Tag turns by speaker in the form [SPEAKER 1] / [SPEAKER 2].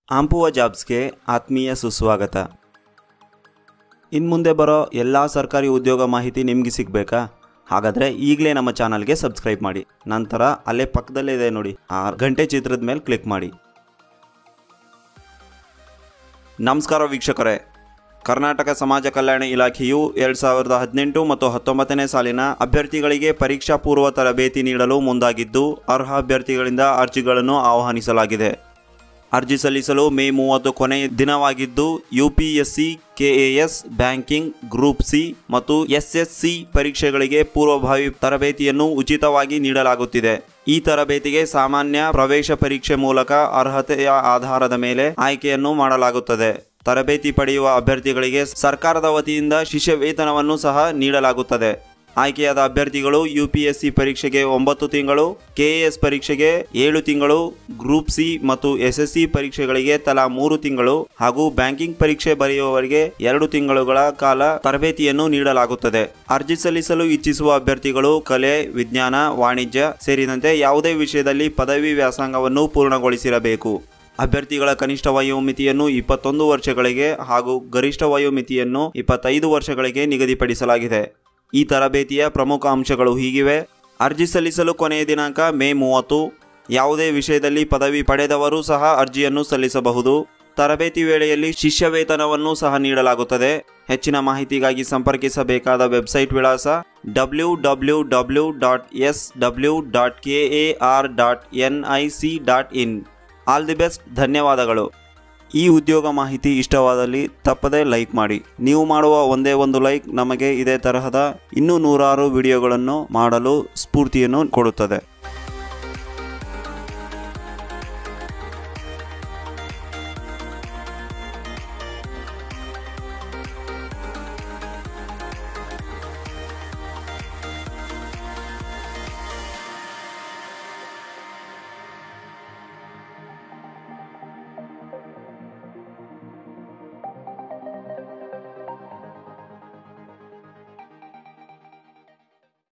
[SPEAKER 1] ಆಂಪುವ ಜಾಬ್ಸ್ಗೆ ಆತ್ಮೀಯ ಸುಸ್ವಾಗತ ಇನ್ನು ಮುಂದೆ ಬರೋ ಎಲ್ಲ ಸರ್ಕಾರಿ ಉದ್ಯೋಗ ಮಾಹಿತಿ ನಿಮಗೆ ಸಿಗಬೇಕಾ ಹಾಗಾದರೆ ಈಗಲೇ ನಮ್ಮ ಚಾನಲ್ಗೆ ಸಬ್ಸ್ಕ್ರೈಬ್ ಮಾಡಿ ನಂತರ ಅಲ್ಲೇ ಪಕ್ಕದಲ್ಲೇ ಇದೆ ನೋಡಿ ಆ ಗಂಟೆ ಚಿತ್ರದ ಮೇಲೆ ಕ್ಲಿಕ್ ಮಾಡಿ ನಮಸ್ಕಾರ ವೀಕ್ಷಕರೇ ಕರ್ನಾಟಕ ಸಮಾಜ ಕಲ್ಯಾಣ ಇಲಾಖೆಯು ಎರಡು ಸಾವಿರದ ಹದಿನೆಂಟು ಮತ್ತು ಹತ್ತೊಂಬತ್ತನೇ ಸಾಲಿನ ಅಭ್ಯರ್ಥಿಗಳಿಗೆ ಪರೀಕ್ಷಾ ಪೂರ್ವ ತರಬೇತಿ ನೀಡಲು ಮುಂದಾಗಿದ್ದು ಅರ್ಹ ಅಭ್ಯರ್ಥಿಗಳಿಂದ ಅರ್ಜಿಗಳನ್ನು ಆಹ್ವಾನಿಸಲಾಗಿದೆ ಅರ್ಜಿ ಸಲ್ಲಿಸಲು ಮೇ ಮೂವತ್ತು ಕೊನೆಯ ದಿನವಾಗಿದ್ದು UPSC KAS banking group C ಮತ್ತು ಎಸ್ಎಸ್ಸಿ ಪರೀಕ್ಷೆಗಳಿಗೆ ಪೂರ್ವಭಾವಿ ತರಬೇತಿಯನ್ನು ಉಚಿತವಾಗಿ ನೀಡಲಾಗುತ್ತಿದೆ ಈ ತರಬೇತಿಗೆ ಸಾಮಾನ್ಯ ಪ್ರವೇಶ ಪರೀಕ್ಷೆ ಮೂಲಕ ಅರ್ಹತೆಯ ಆಧಾರದ ಮೇಲೆ ಆಯ್ಕೆಯನ್ನು ಮಾಡಲಾಗುತ್ತದೆ ತರಬೇತಿ ಪಡೆಯುವ ಅಭ್ಯರ್ಥಿಗಳಿಗೆ ಸರ್ಕಾರದ ವತಿಯಿಂದ ಶಿಷ್ಯ ವೇತನವನ್ನು ಸಹ ನೀಡಲಾಗುತ್ತದೆ ಆಯ್ಕೆಯಾದ ಅಭ್ಯರ್ಥಿಗಳು ಯುಪಿಎಸ್ಸಿ ಪರೀಕ್ಷೆಗೆ ಒಂಬತ್ತು ತಿಂಗಳು ಕೆಎಎಸ್ ಪರೀಕ್ಷೆಗೆ ಏಳು ತಿಂಗಳು ಗ್ರೂಪ್ ಸಿ ಮತ್ತು ಎಸ್ಎಸ್ಸಿ ಪರೀಕ್ಷೆಗಳಿಗೆ ತಲಾ ಮೂರು ತಿಂಗಳು ಹಾಗೂ ಬ್ಯಾಂಕಿಂಗ್ ಪರೀಕ್ಷೆ ಬರೆಯುವವರಿಗೆ ಎರಡು ತಿಂಗಳುಗಳ ಕಾಲ ತರಬೇತಿಯನ್ನು ನೀಡಲಾಗುತ್ತದೆ ಅರ್ಜಿ ಸಲ್ಲಿಸಲು ಇಚ್ಛಿಸುವ ಅಭ್ಯರ್ಥಿಗಳು ಕಲೆ ವಿಜ್ಞಾನ ವಾಣಿಜ್ಯ ಸೇರಿದಂತೆ ಯಾವುದೇ ವಿಷಯದಲ್ಲಿ ಪದವಿ ವ್ಯಾಸಂಗವನ್ನು ಪೂರ್ಣಗೊಳಿಸಿರಬೇಕು ಅಭ್ಯರ್ಥಿಗಳ ಕನಿಷ್ಠ ವಯೋಮಿತಿಯನ್ನು ಇಪ್ಪತ್ತೊಂದು ವರ್ಷಗಳಿಗೆ ಹಾಗೂ ಗರಿಷ್ಠ ವಯೋಮಿತಿಯನ್ನು ಇಪ್ಪತ್ತೈದು ವರ್ಷಗಳಿಗೆ ನಿಗದಿಪಡಿಸಲಾಗಿದೆ ಈ ತರಬೇತಿಯ ಪ್ರಮುಖ ಅಂಶಗಳು ಹೀಗಿವೆ ಅರ್ಜಿ ಸಲ್ಲಿಸಲು ಕೊನೆಯ ದಿನಾಂಕ ಮೇ ಮೂವತ್ತು ಯಾವುದೇ ವಿಷಯದಲ್ಲಿ ಪದವಿ ಪಡೆದವರು ಸಹ ಅರ್ಜಿಯನ್ನು ಸಲ್ಲಿಸಬಹುದು ತರಬೇತಿ ವೇಳೆಯಲ್ಲಿ ಶಿಷ್ಯ ವೇತನವನ್ನು ಸಹ ನೀಡಲಾಗುತ್ತದೆ ಹೆಚ್ಚಿನ ಮಾಹಿತಿಗಾಗಿ ಸಂಪರ್ಕಿಸಬೇಕಾದ ವೆಬ್ಸೈಟ್ ವಿಳಾಸ W W W dot S W dot K A R dot N I C dot in all the best ಧನ್ಯವಾದಗಳು ಈ ಉದ್ಯೋಗ ಮಾಹಿತಿ ಇಷ್ಟವಾದಲ್ಲಿ ತಪ್ಪದೇ ಲೈಕ್ ಮಾಡಿ ನೀವು ಮಾಡುವ ಒಂದೇ ಒಂದು ಲೈಕ್ ನಮಗೆ ಇದೇ ತರಹದ ಇನ್ನೂ ನೂರಾರು ವಿಡಿಯೋಗಳನ್ನು ಮಾಡಲು ಸ್ಫೂರ್ತಿಯನ್ನು ಕೊಡುತ್ತದೆ